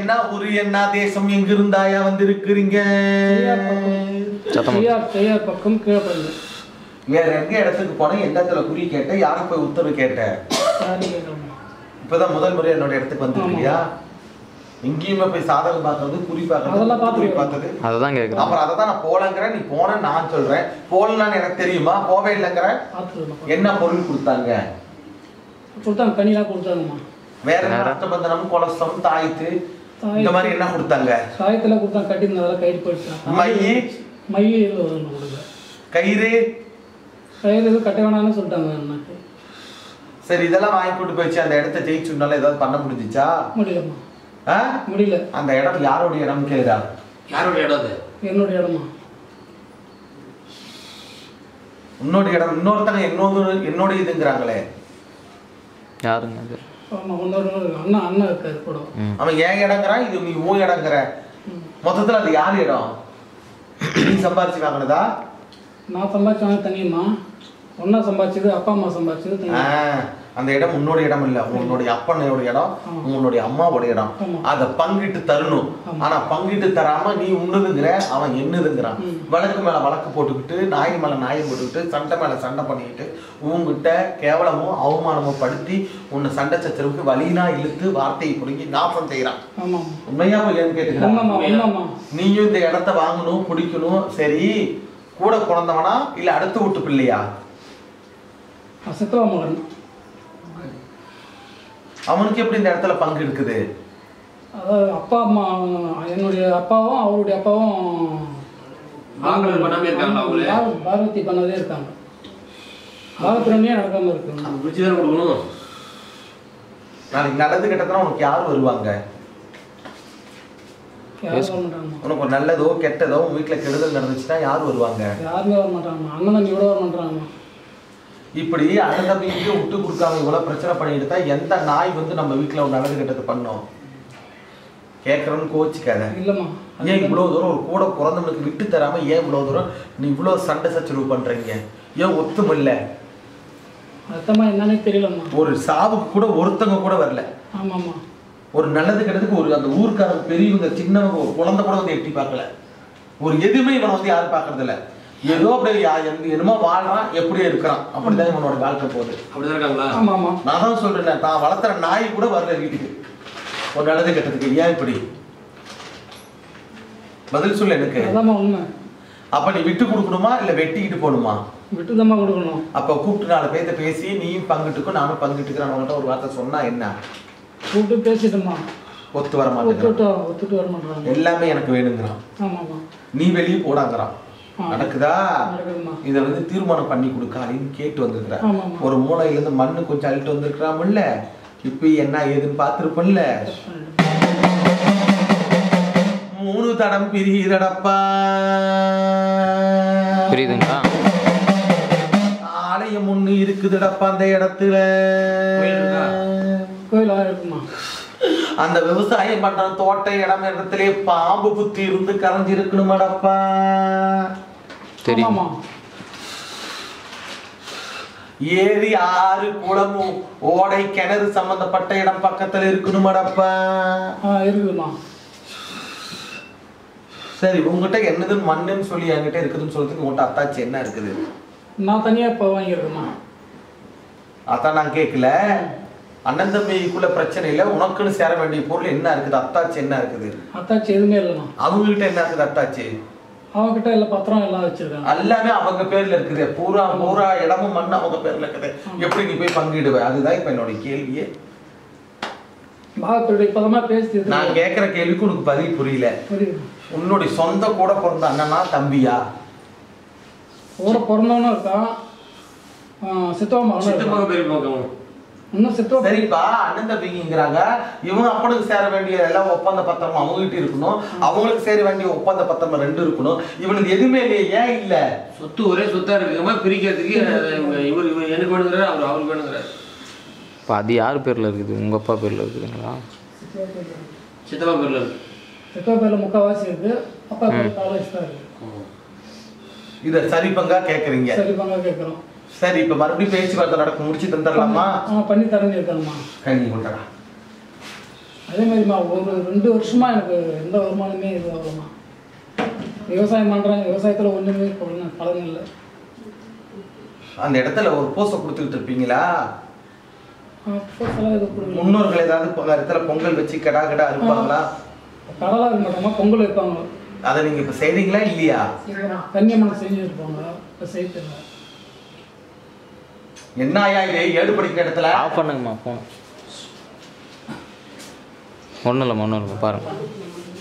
என்ன ஊரு என்ன தேசம் எங்க இருந்தாயா வந்திருக்கிறீங்க சத்தமா. செய்யார் செய்யார் பக்கம் கீழப்பள்ளி வேற எங்க இடத்துக்கு போன எந்த இடத்துல குறி கேட்ட யாரை போய் உத்தரவு கேட்ட யாரும் கேட்கலாம் இப்பதான் முதல் முறை என்னோட இடத்துக்கு வந்திருக்கியா எங்கேயுமே போய் சாதகம் பார்க்கறது குறி பார்க்கறது அதெல்லாம் குறி பார்த்துருக்கேன். பார்த்தது அதை தான் கேட்குறேன் அப்புறம் அதை தான் நான் போலங்கிறேன் நீ போன நான் சொல்றேன் போலன்னு எனக்கு தெரியுமா போவே இல்லைங்கிற பார்த்துருக்கோம் என்ன பொருள் கொடுத்தாங்க கொடுத்தாங்க கனிலாம் கொடுத்தாங்கம்மா வேற என்ன அஷ்டபந்தனம் கொலசம் தாய்த்து இந்த மாதிரி என்ன கொடுத்தாங்க சாயத்தில் கொடுத்தாங்க கட்டியிருந்ததெல்லாம் கயிறு போயிடுச்சு மை மை இது ஒன்று கொடுங்க கயிறு கயிறு எதுவும் கட்ட வேணாம்னு சொல்லிட்டாங்க எனக்கு சரி இதெல்லாம் வாங்கி கொண்டு போயிடுச்சு அந்த இடத்த ஜெயிச்சுனால ஏதாவது பண்ண முடிஞ்சிச்சா முடியலம்மா ஆ? முடியல அந்த இடம் யாருடைய இடம் கேக்குதா யாரோட இடம் அது என்னுடைய இடமா உன்னோட இடம் இன்னொருத்தங்க என்னோட என்னோட இதுங்கிறாங்களே யாருங்க அது ஆமாம் இன்னொரு அண்ணா அண்ணன் இருக்காரு கூட ம் அவன் ஏன் இடங்கிறான் இது நீ உன் இடங்கிற ம். மொத்தத்துல அது யார் இடம் நீ சம்பாரிச்சு வாங்கினதா நான் சம்பாதிச்சவங்க தனியம்மா ஒன்றா சம்பாதிச்சது அப்பா அம்மா சம்பாதிச்சது தனி ஆ, அந்த இடம் உன்னோட இடம் இல்ல உன்னுடைய அப்பனோட இடம் ஆமா. உன்னுடைய அம்மாவோட இடம் ஆமா. அத பங்கிட்டு தரணும் ஆமா. ஆனா பங்கிட்டு தராம நீ உண்ணுதுங்கிற அவன் என்னதுங்கிறான் ம். வழக்கு மேல வழக்கு போட்டுக்கிட்டு நாய் மேல நாய் போட்டுக்கிட்டு சண்டை மேல சண்டை பண்ணிக்கிட்டு உன்கிட்ட கேவலமும் அவமானமும் படுத்தி உன்னை சண்டை சச்சரவுக்கு வலினா இழுத்து வார்த்தையை பிடுங்கி நாசம் செய்யறான் ஆமாம் உண்மையா பொய்யான்னு கேட்டுக்கிறான் உண்மைம்மா உண்மைம்மா நீயும் இந்த இடத்த வாங்கணும் பிடிக்கணும் சரி கூட பிறந்தவனா இல்ல அடுத்த வீட்டு பிள்ளையா சித்தவா மகன் அவனுக்கு எப்படி இந்த இடத்துல பங்கு இருக்குது அதாவது அப்பா அம்மா என்னுடைய அப்பாவும் அவருடைய அப்பாவும் வாங்கல் பண்ணாம இருக்காங்களா அவங்களே? பார- பாரதி பண்ணதே இருக்காங்க பாரத்திரமே நடக்காம இருக்கு அது பிடிச்சி தானே கொடுக்கணும் நாளைக்கு நல்லது கெட்டதுனா உனக்கு யார் வருவாங்க யாரும் வர மாட்டாங்கம்மா உனக்கு ஒரு நல்லதோ கெட்டதோ உன் வீட்டுல கெடுதல் நடந்துச்சுன்னா யார் வருவாங்க யாருமே வர மாட்டாங்கம்மா அண்ணன் தம்பி கூட வர மாட்டாங்கம்மா இப்படி அண்ணன் தம்பிக்கு விட்டு கொடுக்காம இவ்வளவு பிரச்சனை பண்ணிட்டு தான் எந்த நாய் வந்து நம்ம வீட்டுல ஒரு நல்லது கெட்டது பண்ணோம் கேட்கறோன்னு கோச்சிக்காத இல்லைம்மா ஏன் இவ்வளவு தூரம் ஒரு கூட பிறந்தவனுக்கு விட்டு தராம ஏன் இவ்வளவு தூரம் நீ இவ்வளவு சண்டை சச்சரவு பண்றீங்க ஏன் ஒத்துமில்ல அர்த்தமா என்னன்னே தெரியலம்மா ஒரு சாவுக்கு கூட ஒருத்தங்க கூட வரல ஆமாம்மா ஒரு நல்லது கெட்டதுக்கு ஒரு அந்த ஊர்க்காரங்க பெரியவங்க சின்னவங்க ஒரு குழந்தை கூட வந்து எட்டி பார்க்கல ஒரு எதுவுமே இவனை வந்து யாரும் பார்க்கறது இல்ல ஏதோ அப்படியே யா- எந்த- என்னமோ வாழ்றான் எப்படியே இருக்கிறான் அப்படிதான் இவனோட வாழ்க்கை போகுது அப்படிதான் இருக்காங்களா ஆமாம்மா நான் தான் சொல்றேன் நான் வளர்த்துற நாய் கூட வரல வீட்டுக்கு ஒரு நல்லது கெட்டதுக்கு ஏன் இப்படி பதில் சொல்லு எனக்கு அதாம்மா உண்மை அப்ப நீ விட்டு கொடுக்கணுமா இல்ல வெட்டிக்கிட்டு போகணுமா விட்டுதாம்மா கொடுக்கணும் அப்ப கூப்பிட்டு நாலு பேர்த்த பேசி நீயும் பங்கிட்டுக்கும் நானும் பங்கிட்டுக்கிறேன் அவங்கள்ட்ட ஒரு வார்த்தை சொன்னா என்ன கூப்பிட்டு பேசிட்டோம்மா ஒத்து வர மாட்டேங்கிறான் ஒத்துட்டு ஒத்துட்டு வர மாட்டாங்க எல்லாமே எனக்கு வேணுங்கிறான் ஆமாம்மா நீ வெளியே போடாங்கிறான் ஆ. நடக்குதா நடக்குதும்மா இதை வந்து தீர்மானம் பண்ணி கொடுக்காளின்னு கேட்டு வந்திருக்கிறேன் ஆமாம்மா ஒரு மூலையில இருந்து மண்ணு கொஞ்சம் அள்ளிட்டு வந்திருக்கிறாமல்ல இப்ப என்ன ஏதுன்னு பார்த்துருப்பல்ல மூணு தடம் பிரியிறடப்பா புரியுதுங்களா ஆலயம் ஒண்ணு இருக்குதுடப்பா அந்த இடத்துல கோயில் இருக்கா? கோயிலாக இருக்குமா அந்த விவசாயம் பண்ற தோட்ட இடம் இடத்திலே பாம்பு புத்தி இருந்து கரைஞ்சு இருக்கணுமாடப்பா தெரியும் ஆமாம்மா ஏரி ஆறு குளமும் ஓடை கிணறு சம்பந்தப்பட்ட இடம் பக்கத்துல இருக்கணுமாடப்பா ஆ இருக்குதும்மா சரி உங்ககிட்ட என்னதுன்னு மண்ணுன்னு சொல்லி என்கிட்ட இருக்குதுன்னு சொல்றதுக்கு உங்ககிட்ட அத்தாச்சி என்ன இருக்குது நான் தனியாக இப்போ வாங்கியிருக்கேம்மா அதான் நான் கேட்கல அண்ணன் தம்பிக்குள்ள பிரச்சனை இல்லை உனக்குன்னு சேர வேண்டிய பொருள் என்ன இருக்குது அத்தாச்சி என்ன இருக்குது அத்தாச்சி எதுவுமே இல்லைம்மா அவங்க கிட்ட என்ன இருக்குது அத்தாச்சி அவங்ககிட்ட எல்லாம் பத்திரம் எல்லாம் வச்சிருக்காங்க எல்லாமே அவங்க பேர்ல இருக்குது பூரா பூரா இடமும் மண்ணு அவங்க பேர்ல இருக்குது எப்படி நீ போய் பங்கிடுவ அதுதான் இப்ப என்னோட கேள்வியே பாகத்தோட இப்போதமா பேசி நான் கேட்கிற கேள்விக்கு உனக்கு பதில் புரியல புரியுது உன்னுடைய சொந்த கூட பிறந்த அண்ணனா தம்பியா கூட பிறந்தவனும் இருக்கான் ஆ, சித்தப்பா மகனும் சித்தப்பா இருக்கான் பெரிய பக்கம் இன்னும் சித்தப்பா சரிப்பா அண்ணன் தம்பிங்கிறாங்க இவங்க அப்பனுக்கு சேர வேண்டிய எல்லாம் ஒப்பந்த பத்திரம் அவங்க கிட்ட இருக்கணும் அவங்களுக்கு சேர வேண்டிய ஒப்பந்த பத்திரம் ரெண்டு இருக்கணும் இவனுக்கு எதுவுமே இல்லையே ஏன் இல்ல சொத்து ஒரே சொத்தா இருக்குமா பிரிக்கிறதுக்கு இவங்க இவர் இவர் எனக்கு வேணுங்கிறார் அவர் அவருக்கு வேணுங்கிறார் இப்போ அது யார் பேரில் இருக்குது உங்கள் அப்பா பேரில் இருக்குதுங்களா சித்தப்பா பேர்ல இருக்கு சித்தப்பா பேர்ல முக்கால்வாசி இருக்கு அப்பா பேர் காலேஜ் தான் இருக்கு இத சரி பங்கா கேக்குறீங்க சரி பங்கா கேட்குறோம் சரி இப்ப மறுபடியும் பேச்சுவார்த்தை நடக்கும் முடிச்சு தந்துடலாமா ஆ பண்ணி தரேன்னு இருக்காங்கம்மா கண்ணி கொண்டடா அதே மாதிரிம்மா ஒரு ரெண்டு வருஷமா எனக்கு எந்த வருமானமே இது ஆகலம்மா விவசாயம் பண்ணுறாங்க விவசாயத்தில் ஒன்றுமே பலன் பலன் இல்லை அந்த இடத்துல ஒரு போஸ்ட கொடுத்துக்கிட்டு இருப்பீங்களா அப்போலாம் இது கொடுக்கல முன்னோர்கள் ஏதாவது பொ- அந்த இடத்துல பொங்கல் வச்சு கடா கடா இருப்பாங்களா கடலாக இருக்க மாட்டோமா பொங்கல் வைப்பாங்க அதை நீங்க இப்ப செய்றீங்களா இல்லையா கன்னியம்மன் செஞ்சு இருப்பாங்க இப்போ செய்ய தெரியல என்ன ஆயா இது ஏடு படிக்கிற இடத்துல ஆஃப் பண்ணுங்கம்மா ஃபோன் ஒன்றும் இல்லைம்மா ஒன்றும் இல்லைம்மா பாருங்கள்